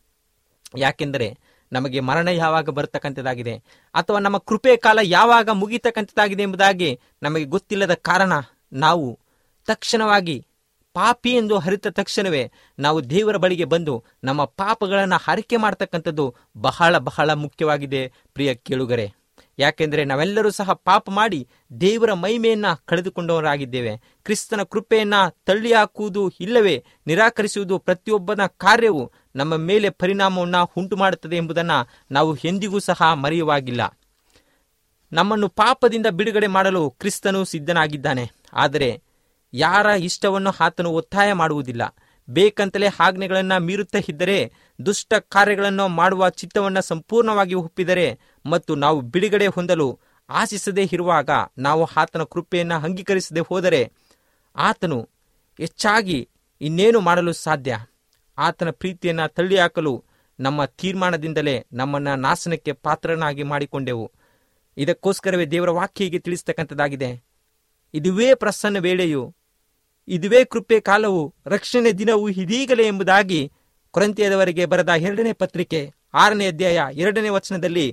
ಯಾಕೆಂದರೆ ನಮಗೆ ಮರಣ ಯಾವಾಗ ಬರತಕ್ಕಂಥದ್ದಾಗಿದೆ ಅಥವಾ ನಮ್ಮ ಕೃಪೆ ಕಾಲ ಯಾವಾಗ ಮುಗಿತಕ್ಕಂಥದ್ದಾಗಿದೆ ಎಂಬುದಾಗಿ ನಮಗೆ ಗೊತ್ತಿಲ್ಲದ ಕಾರಣ ನಾವು ತಕ್ಷಣವಾಗಿ ಪಾಪಿ ಎಂದು ಹರಿತ ತಕ್ಷಣವೇ ನಾವು ದೇವರ ಬಳಿಗೆ ಬಂದು ನಮ್ಮ ಪಾಪಗಳನ್ನು ಹರಿಕೆ ಮಾಡ್ತಕ್ಕಂಥದ್ದು ಬಹಳ ಬಹಳ ಮುಖ್ಯವಾಗಿದೆ ಪ್ರಿಯ ಕೇಳುಗರೆ ಯಾಕೆಂದರೆ ನಾವೆಲ್ಲರೂ ಸಹ ಪಾಪ ಮಾಡಿ ದೇವರ ಮಹಿಮೆಯನ್ನ ಕಳೆದುಕೊಂಡವರಾಗಿದ್ದೇವೆ ಕ್ರಿಸ್ತನ ಕೃಪೆಯನ್ನ ತಳ್ಳಿ ಹಾಕುವುದು ಇಲ್ಲವೇ ನಿರಾಕರಿಸುವುದು ಪ್ರತಿಯೊಬ್ಬನ ಕಾರ್ಯವು ನಮ್ಮ ಮೇಲೆ ಪರಿಣಾಮವನ್ನು ಉಂಟು ಮಾಡುತ್ತದೆ ಎಂಬುದನ್ನು ನಾವು ಎಂದಿಗೂ ಸಹ ಮರೆಯುವಾಗಿಲ್ಲ ನಮ್ಮನ್ನು ಪಾಪದಿಂದ ಬಿಡುಗಡೆ ಮಾಡಲು ಕ್ರಿಸ್ತನು ಸಿದ್ಧನಾಗಿದ್ದಾನೆ ಆದರೆ ಯಾರ ಇಷ್ಟವನ್ನು ಆತನು ಒತ್ತಾಯ ಮಾಡುವುದಿಲ್ಲ ಬೇಕಂತಲೇ ಆಜ್ಞೆಗಳನ್ನು ಮೀರುತ್ತಾ ಇದ್ದರೆ ದುಷ್ಟ ಕಾರ್ಯಗಳನ್ನು ಮಾಡುವ ಚಿತ್ತವನ್ನು ಸಂಪೂರ್ಣವಾಗಿ ಒಪ್ಪಿದರೆ ಮತ್ತು ನಾವು ಬಿಡುಗಡೆ ಹೊಂದಲು ಆಶಿಸದೇ ಇರುವಾಗ ನಾವು ಆತನ ಕೃಪೆಯನ್ನು ಅಂಗೀಕರಿಸದೆ ಹೋದರೆ ಆತನು ಹೆಚ್ಚಾಗಿ ಇನ್ನೇನು ಮಾಡಲು ಸಾಧ್ಯ ಆತನ ಪ್ರೀತಿಯನ್ನು ತಳ್ಳಿಹಾಕಲು ನಮ್ಮ ತೀರ್ಮಾನದಿಂದಲೇ ನಮ್ಮನ್ನು ನಾಶನಕ್ಕೆ ಪಾತ್ರನಾಗಿ ಮಾಡಿಕೊಂಡೆವು ಇದಕ್ಕೋಸ್ಕರವೇ ದೇವರ ವಾಕ್ಯ ಹೀಗೆ ತಿಳಿಸ್ತಕ್ಕಂಥದ್ದಾಗಿದೆ ಇದುವೇ ಪ್ರಸನ್ನ ವೇಳೆಯು ಇದುವೇ ಕೃಪೆ ಕಾಲವು ರಕ್ಷಣೆ ದಿನವು ಇದೀಗಲೇ ಎಂಬುದಾಗಿ ಕೊರಂತಿಯದವರಿಗೆ ಬರೆದ ಎರಡನೇ ಪತ್ರಿಕೆ ಆರನೇ ಅಧ್ಯಾಯ ಎರಡನೇ ವಚನದಲ್ಲಿ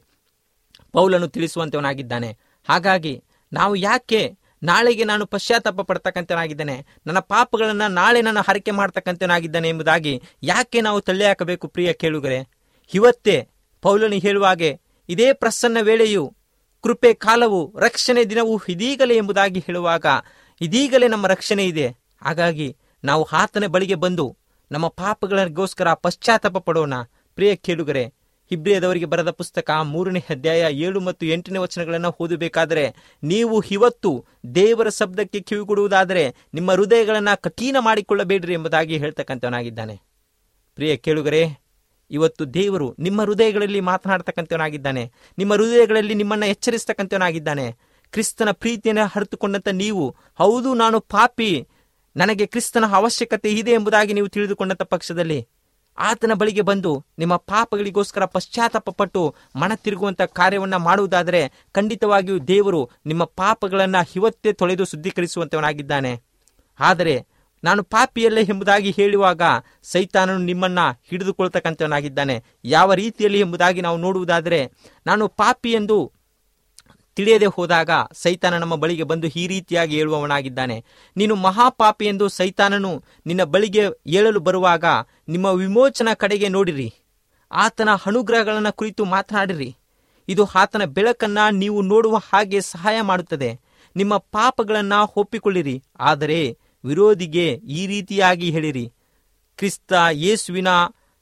ಪೌಲನು ತಿಳಿಸುವಂತವನಾಗಿದ್ದಾನೆ ಹಾಗಾಗಿ ನಾವು ಯಾಕೆ ನಾಳೆಗೆ ನಾನು ಪಶ್ಚಾತ್ತಾಪ ಪಡ್ತಕ್ಕಂಥನಾಗಿದ್ದೇನೆ ನನ್ನ ಪಾಪಗಳನ್ನು ನಾಳೆ ನಾನು ಹರಕೆ ಮಾಡ್ತಕ್ಕಂಥನಾಗಿದ್ದಾನೆ ಎಂಬುದಾಗಿ ಯಾಕೆ ನಾವು ತಳ್ಳಿ ಹಾಕಬೇಕು ಪ್ರಿಯ ಕೇಳುಗರೆ ಇವತ್ತೇ ಪೌಲನು ಹೇಳುವಾಗೆ ಇದೇ ಪ್ರಸನ್ನ ವೇಳೆಯು ಕೃಪೆ ಕಾಲವು ರಕ್ಷಣೆ ದಿನವು ಇದೀಗಲೇ ಎಂಬುದಾಗಿ ಹೇಳುವಾಗ ಇದೀಗಲೇ ನಮ್ಮ ರಕ್ಷಣೆ ಇದೆ ಹಾಗಾಗಿ ನಾವು ಆತನ ಬಳಿಗೆ ಬಂದು ನಮ್ಮ ಪಾಪಗಳಿಗೋಸ್ಕರ ಪಶ್ಚಾತ್ತಾಪ ಪಡೋಣ ಪ್ರಿಯ ಕೇಳುಗರೆ ಹಿಬ್ರಿಯದವರಿಗೆ ಬರೆದ ಪುಸ್ತಕ ಮೂರನೇ ಅಧ್ಯಾಯ ಏಳು ಮತ್ತು ಎಂಟನೇ ವಚನಗಳನ್ನು ಓದಬೇಕಾದರೆ ನೀವು ಇವತ್ತು ದೇವರ ಶಬ್ದಕ್ಕೆ ಕಿವಿಗೊಡುವುದಾದರೆ ನಿಮ್ಮ ಹೃದಯಗಳನ್ನು ಕಠಿಣ ಮಾಡಿಕೊಳ್ಳಬೇಡ್ರಿ ಎಂಬುದಾಗಿ ಹೇಳ್ತಕ್ಕಂಥವನಾಗಿದ್ದಾನೆ ಪ್ರಿಯ ಕೇಳುಗರೆ ಇವತ್ತು ದೇವರು ನಿಮ್ಮ ಹೃದಯಗಳಲ್ಲಿ ಮಾತನಾಡ್ತಕ್ಕಂಥವನಾಗಿದ್ದಾನೆ ನಿಮ್ಮ ಹೃದಯಗಳಲ್ಲಿ ನಿಮ್ಮನ್ನು ಎಚ್ಚರಿಸ್ತಕ್ಕಂಥವನಾಗಿದ್ದಾನೆ ಕ್ರಿಸ್ತನ ಪ್ರೀತಿಯನ್ನು ಹರಿತುಕೊಂಡಂತ ನೀವು ಹೌದು ನಾನು ಪಾಪಿ ನನಗೆ ಕ್ರಿಸ್ತನ ಅವಶ್ಯಕತೆ ಇದೆ ಎಂಬುದಾಗಿ ನೀವು ತಿಳಿದುಕೊಂಡಂತ ಪಕ್ಷದಲ್ಲಿ ಆತನ ಬಳಿಗೆ ಬಂದು ನಿಮ್ಮ ಪಾಪಗಳಿಗೋಸ್ಕರ ಪಶ್ಚಾತ್ತಾಪ ಪಟ್ಟು ಮನ ತಿರುಗುವಂತ ಕಾರ್ಯವನ್ನ ಮಾಡುವುದಾದರೆ ಖಂಡಿತವಾಗಿಯೂ ದೇವರು ನಿಮ್ಮ ಪಾಪಗಳನ್ನ ಇವತ್ತೇ ತೊಳೆದು ಶುದ್ಧೀಕರಿಸುವಂತವನಾಗಿದ್ದಾನೆ ಆದರೆ ನಾನು ಪಾಪಿಯಲ್ಲೇ ಎಂಬುದಾಗಿ ಹೇಳುವಾಗ ಸೈತಾನನು ನಿಮ್ಮನ್ನ ಹಿಡಿದುಕೊಳ್ತಕ್ಕಂಥವನಾಗಿದ್ದಾನೆ ಯಾವ ರೀತಿಯಲ್ಲಿ ಎಂಬುದಾಗಿ ನಾವು ನೋಡುವುದಾದರೆ ನಾನು ಪಾಪಿ ಎಂದು ತಿಳಿಯದೆ ಹೋದಾಗ ಸೈತಾನ ನಮ್ಮ ಬಳಿಗೆ ಬಂದು ಈ ರೀತಿಯಾಗಿ ಹೇಳುವವನಾಗಿದ್ದಾನೆ ನೀನು ಮಹಾಪಾಪಿ ಎಂದು ಸೈತಾನನು ನಿನ್ನ ಬಳಿಗೆ ಹೇಳಲು ಬರುವಾಗ ನಿಮ್ಮ ವಿಮೋಚನಾ ಕಡೆಗೆ ನೋಡಿರಿ ಆತನ ಅನುಗ್ರಹಗಳನ್ನು ಕುರಿತು ಮಾತನಾಡಿರಿ ಇದು ಆತನ ಬೆಳಕನ್ನ ನೀವು ನೋಡುವ ಹಾಗೆ ಸಹಾಯ ಮಾಡುತ್ತದೆ ನಿಮ್ಮ ಪಾಪಗಳನ್ನ ಒಪ್ಪಿಕೊಳ್ಳಿರಿ ಆದರೆ ವಿರೋಧಿಗೆ ಈ ರೀತಿಯಾಗಿ ಹೇಳಿರಿ ಕ್ರಿಸ್ತ ಯೇಸುವಿನ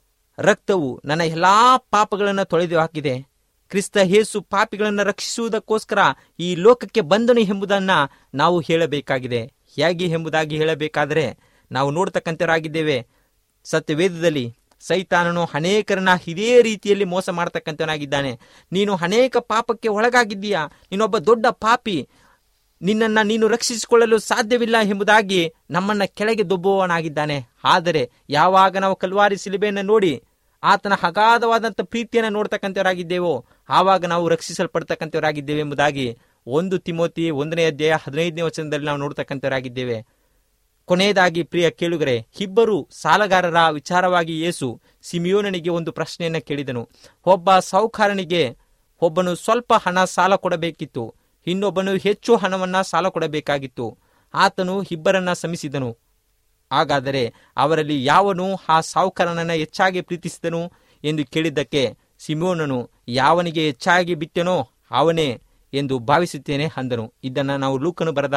ರಕ್ತವು ನನ್ನ ಎಲ್ಲಾ ಪಾಪಗಳನ್ನು ತೊಳೆದು ಹಾಕಿದೆ ಕ್ರಿಸ್ತ ಯೇಸು ಪಾಪಿಗಳನ್ನು ರಕ್ಷಿಸುವುದಕ್ಕೋಸ್ಕರ ಈ ಲೋಕಕ್ಕೆ ಬಂದನು ಎಂಬುದನ್ನ ನಾವು ಹೇಳಬೇಕಾಗಿದೆ ಹೇಗೆ ಎಂಬುದಾಗಿ ಹೇಳಬೇಕಾದರೆ ನಾವು ನೋಡ್ತಕ್ಕಂಥವರಾಗಿದ್ದೇವೆ ಸತ್ಯವೇದದಲ್ಲಿ ಸೈತಾನನು ಅನೇಕರನ್ನ ಇದೇ ರೀತಿಯಲ್ಲಿ ಮೋಸ ಮಾಡ್ತಕ್ಕಂಥವನಾಗಿದ್ದಾನೆ ನೀನು ಅನೇಕ ಪಾಪಕ್ಕೆ ಒಳಗಾಗಿದ್ದೀಯಾ ನೀನೊಬ್ಬ ದೊಡ್ಡ ಪಾಪಿ ನಿನ್ನನ್ನು ನೀನು ರಕ್ಷಿಸಿಕೊಳ್ಳಲು ಸಾಧ್ಯವಿಲ್ಲ ಎಂಬುದಾಗಿ ನಮ್ಮನ್ನ ಕೆಳಗೆ ದೊಬ್ಬುವವನಾಗಿದ್ದಾನೆ ಆದರೆ ಯಾವಾಗ ನಾವು ಕಲ್ವಾರಿ ಸಿಲುಬೆಯನ್ನು ನೋಡಿ ಆತನ ಅಗಾಧವಾದಂಥ ಪ್ರೀತಿಯನ್ನು ನೋಡ್ತಕ್ಕಂಥವರಾಗಿದ್ದೇವೋ ಆವಾಗ ನಾವು ರಕ್ಷಿಸಲ್ಪಡ್ತಕ್ಕಂಥವರಾಗಿದ್ದೇವೆ ಎಂಬುದಾಗಿ ಒಂದು ತಿಮೋತಿ ಒಂದನೇ ಅಧ್ಯಾಯ ಹದಿನೈದನೇ ವಚನದಲ್ಲಿ ನಾವು ನೋಡ್ತಕ್ಕಂಥವರಾಗಿದ್ದೇವೆ ಕೊನೆಯದಾಗಿ ಪ್ರಿಯ ಕೇಳುಗರೆ ಇಬ್ಬರು ಸಾಲಗಾರರ ವಿಚಾರವಾಗಿ ಯೇಸು ಸಿಮಿಯೋನನಿಗೆ ಒಂದು ಪ್ರಶ್ನೆಯನ್ನು ಕೇಳಿದನು ಒಬ್ಬ ಸಾಹುಕಾರನಿಗೆ ಒಬ್ಬನು ಸ್ವಲ್ಪ ಹಣ ಸಾಲ ಕೊಡಬೇಕಿತ್ತು ಇನ್ನೊಬ್ಬನು ಹೆಚ್ಚು ಹಣವನ್ನ ಸಾಲ ಕೊಡಬೇಕಾಗಿತ್ತು ಆತನು ಇಬ್ಬರನ್ನ ಸಮಿಸಿದನು ಹಾಗಾದರೆ ಅವರಲ್ಲಿ ಯಾವನು ಆ ಸಾಹುಕಾರನನ್ನ ಹೆಚ್ಚಾಗಿ ಪ್ರೀತಿಸಿದನು ಎಂದು ಕೇಳಿದ್ದಕ್ಕೆ ಸಿಮೋನನು ಯಾವನಿಗೆ ಹೆಚ್ಚಾಗಿ ಬಿಟ್ಟೆನೋ ಅವನೇ ಎಂದು ಭಾವಿಸುತ್ತೇನೆ ಅಂದನು ಇದನ್ನು ನಾವು ಲೂಕನು ಬರೆದ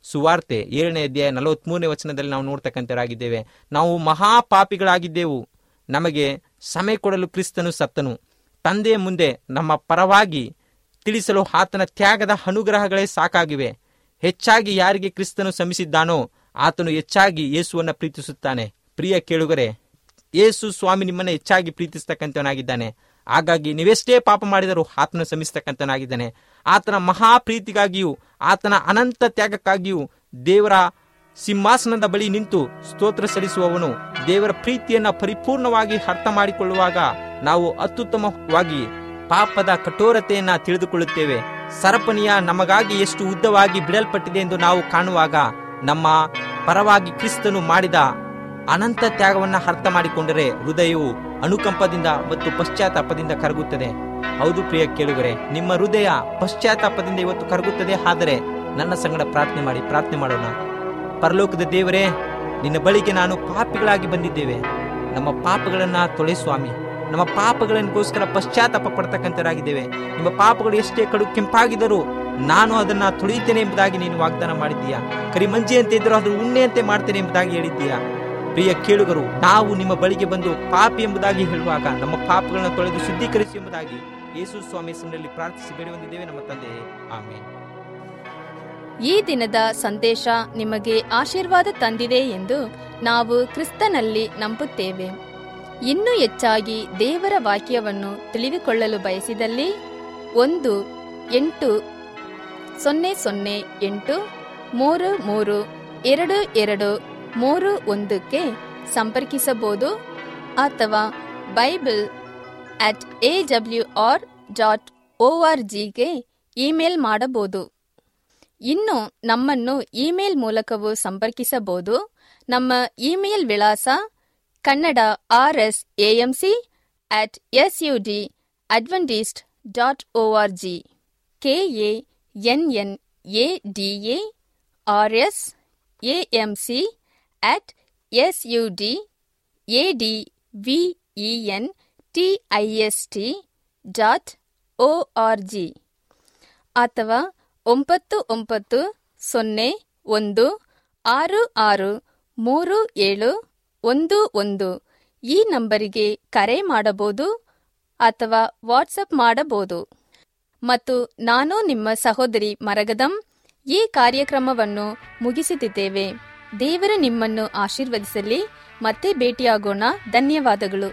ಸುವಾರ್ತೆ ಏಳನೇ ಅಧ್ಯಾಯ ನಲವತ್ಮೂರನೇ ವಚನದಲ್ಲಿ ನಾವು ನೋಡ್ತಕ್ಕಂಥವರಾಗಿದ್ದೇವೆ ನಾವು ಮಹಾಪಾಪಿಗಳಾಗಿದ್ದೆವು ನಮಗೆ ಸಮಯ ಕೊಡಲು ಕ್ರಿಸ್ತನು ಸತ್ತನು ತಂದೆಯ ಮುಂದೆ ನಮ್ಮ ಪರವಾಗಿ ತಿಳಿಸಲು ಆತನ ತ್ಯಾಗದ ಅನುಗ್ರಹಗಳೇ ಸಾಕಾಗಿವೆ ಹೆಚ್ಚಾಗಿ ಯಾರಿಗೆ ಕ್ರಿಸ್ತನು ಶ್ರಮಿಸಿದ್ದಾನೋ ಆತನು ಹೆಚ್ಚಾಗಿ ಯೇಸುವನ್ನ ಪ್ರೀತಿಸುತ್ತಾನೆ ಪ್ರಿಯ ಕೇಳುಗರೆ ಯೇಸು ಸ್ವಾಮಿ ನಿಮ್ಮನ್ನ ಹೆಚ್ಚಾಗಿ ಪ್ರೀತಿಸ್ತಕ್ಕಂಥವನಾಗಿದ್ದಾನೆ ಹಾಗಾಗಿ ನೀವೆಷ್ಟೇ ಪಾಪ ಮಾಡಿದರೂ ಆತನ ಶ್ರಮಿಸ್ತಕ್ಕಂಥವನಾಗಿದ್ದಾನೆ ಆತನ ಮಹಾಪ್ರೀತಿಗಾಗಿಯೂ ಆತನ ಅನಂತ ತ್ಯಾಗಕ್ಕಾಗಿಯೂ ದೇವರ ಸಿಂಹಾಸನದ ಬಳಿ ನಿಂತು ಸ್ತೋತ್ರ ಸಲ್ಲಿಸುವವನು ದೇವರ ಪ್ರೀತಿಯನ್ನ ಪರಿಪೂರ್ಣವಾಗಿ ಅರ್ಥ ಮಾಡಿಕೊಳ್ಳುವಾಗ ನಾವು ಅತ್ಯುತ್ತಮವಾಗಿ ಪಾಪದ ಕಠೋರತೆಯನ್ನ ತಿಳಿದುಕೊಳ್ಳುತ್ತೇವೆ ಸರಪಣಿಯ ನಮಗಾಗಿ ಎಷ್ಟು ಉದ್ದವಾಗಿ ಬಿಡಲ್ಪಟ್ಟಿದೆ ಎಂದು ನಾವು ಕಾಣುವಾಗ ನಮ್ಮ ಪರವಾಗಿ ಕ್ರಿಸ್ತನು ಮಾಡಿದ ಅನಂತ ತ್ಯಾಗವನ್ನ ಅರ್ಥ ಮಾಡಿಕೊಂಡರೆ ಹೃದಯವು ಅನುಕಂಪದಿಂದ ಮತ್ತು ಪಶ್ಚಾತ್ತಾಪದಿಂದ ಕರಗುತ್ತದೆ ಹೌದು ಪ್ರಿಯ ಕೇಳುಗರೆ ನಿಮ್ಮ ಹೃದಯ ಪಶ್ಚಾತ್ತಾಪದಿಂದ ಇವತ್ತು ಕರಗುತ್ತದೆ ಆದರೆ ನನ್ನ ಸಂಗಡ ಪ್ರಾರ್ಥನೆ ಮಾಡಿ ಪ್ರಾರ್ಥನೆ ಮಾಡೋಣ ಪರಲೋಕದ ದೇವರೇ ನಿನ್ನ ಬಳಿಗೆ ನಾನು ಪಾಪಿಗಳಾಗಿ ಬಂದಿದ್ದೇವೆ ನಮ್ಮ ಪಾಪಗಳನ್ನ ತೊಳೆ ಸ್ವಾಮಿ ನಮ್ಮ ಪಾಪಗಳನ್ನಿಗೋಸ್ಕರ ಪಶ್ಚಾತ್ತಾಪ ಪಡ್ತಕ್ಕಂಥರಾಗಿದ್ದೇವೆ ನಿಮ್ಮ ಪಾಪಗಳು ಎಷ್ಟೇ ಕಡು ಕೆಂಪಾಗಿದ್ದರೂ ನಾನು ಅದನ್ನ ತೊಳೆಯುತ್ತೇನೆ ಎಂಬುದಾಗಿ ನೀನು ವಾಗ್ದಾನ ಮಾಡಿದ್ದೀಯಾ ಕರಿಮಂಜಿಯಂತೆ ಇದ್ದರೂ ಅದು ಉಣ್ಣೆಯಂತೆ ಮಾಡ್ತೇನೆ ಎಂಬುದಾಗಿ ಹೇಳಿದ್ದೀಯಾ ಪ್ರಿಯ ಕೇಳುಗರು ನಾವು ನಿಮ್ಮ ಬಳಿಗೆ ಬಂದು ಪಾಪಿ ಎಂಬುದಾಗಿ ಹೇಳುವಾಗ ನಮ್ಮ ಪಾಪಗಳನ್ನ ತೊಳೆದು ಶುದ್ಧೀಕರಿಸಿ ಎಂಬುದಾಗಿ ಯೇಸು ಸ್ವಾಮಿ ಹೆಸರಿನಲ್ಲಿ ಪ್ರಾರ್ಥಿಸಿ ಬೇಡಿ ಹೊಂದಿದ್ದೇವೆ ನಮ್ಮ ತಂದೆ ಆಮೇಲೆ ಈ ದಿನದ ಸಂದೇಶ ನಿಮಗೆ ಆಶೀರ್ವಾದ ತಂದಿದೆ ಎಂದು ನಾವು ಕ್ರಿಸ್ತನಲ್ಲಿ ನಂಬುತ್ತೇವೆ ಇನ್ನೂ ಹೆಚ್ಚಾಗಿ ದೇವರ ವಾಕ್ಯವನ್ನು ತಿಳಿದುಕೊಳ್ಳಲು ಬಯಸಿದಲ್ಲಿ ಒಂದು ಎಂಟು ಸೊನ್ನೆ ಸೊನ್ನೆ ಎಂಟು ಮೂರು ಮೂರು ಎರಡು ಎರಡು ಮೂರು ಒಂದಕ್ಕೆ ಸಂಪರ್ಕಿಸಬಹುದು ಅಥವಾ bible at A W R dot O R ಜಿಗೆ ಇಮೇಲ್ ಮಾಡಬಹುದು ಇನ್ನು ನಮ್ಮನ್ನು ಇಮೇಲ್ ಮೂಲಕವೂ ಸಂಪರ್ಕಿಸಬಹುದು ನಮ್ಮ ಇಮೇಲ್ ವಿಳಾಸ Kannada R S AMC at S U D Adventist dot O R G K A N N A D A R S AMC at S U D A D V E N T I S T dot O R G ಅಥವಾ ಒಂಬತ್ತು ಒಂಬತ್ತು ಸೊನ್ನೆ ಒಂದು ಆರು ಆರು ಮೂರು ಏಳು ಒಂದು ಒಂದು ಈ ನಂಬರಿಗೆ ಕರೆ ಮಾಡಬಹುದು ಅಥವಾ ವಾಟ್ಸಪ್ ಮಾಡಬಹುದು ಮತ್ತು ನಾನು ನಿಮ್ಮ ಸಹೋದರಿ ಮರಗದಂ ಈ ಕಾರ್ಯಕ್ರಮವನ್ನು ಮುಗಿಸುತ್ತಿದ್ದೇವೆ ದೇವರು ನಿಮ್ಮನ್ನು ಆಶೀರ್ವದಿಸಲಿ ಮತ್ತೆ ಭೇಟಿಯಾಗೋಣ ಧನ್ಯವಾದಗಳು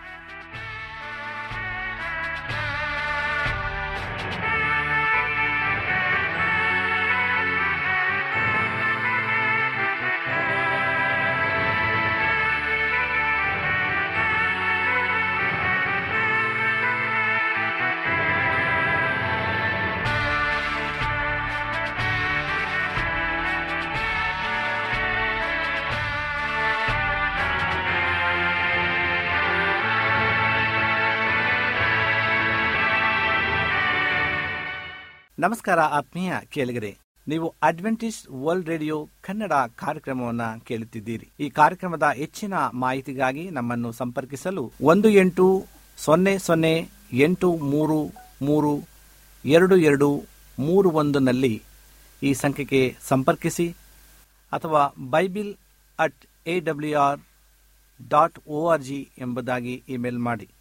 ನಮಸ್ಕಾರ ಆತ್ಮೀಯ ಕೇಳಿಗರೆ ನೀವು ಅಡ್ವೆಂಟಿಸ್ಟ್ ವರ್ಲ್ಡ್ ರೇಡಿಯೋ ಕನ್ನಡ ಕಾರ್ಯಕ್ರಮವನ್ನ ಕೇಳುತ್ತಿದ್ದೀರಿ ಈ ಕಾರ್ಯಕ್ರಮದ ಹೆಚ್ಚಿನ ಮಾಹಿತಿಗಾಗಿ ನಮ್ಮನ್ನು ಸಂಪರ್ಕಿಸಲು ಒಂದು ಎಂಟು ಸೊನ್ನೆ ಸೊನ್ನೆ ಎಂಟು ಮೂರು ಮೂರು ಎರಡು ಎರಡು ಮೂರು ಒಂದನಲ್ಲಿ ಈ ಸಂಖ್ಯೆಗೆ ಸಂಪರ್ಕಿಸಿ ಅಥವಾ bible at A W R dot O R G ಎಂಬುದಾಗಿ ಇಮೇಲ್ ಮಾಡಿ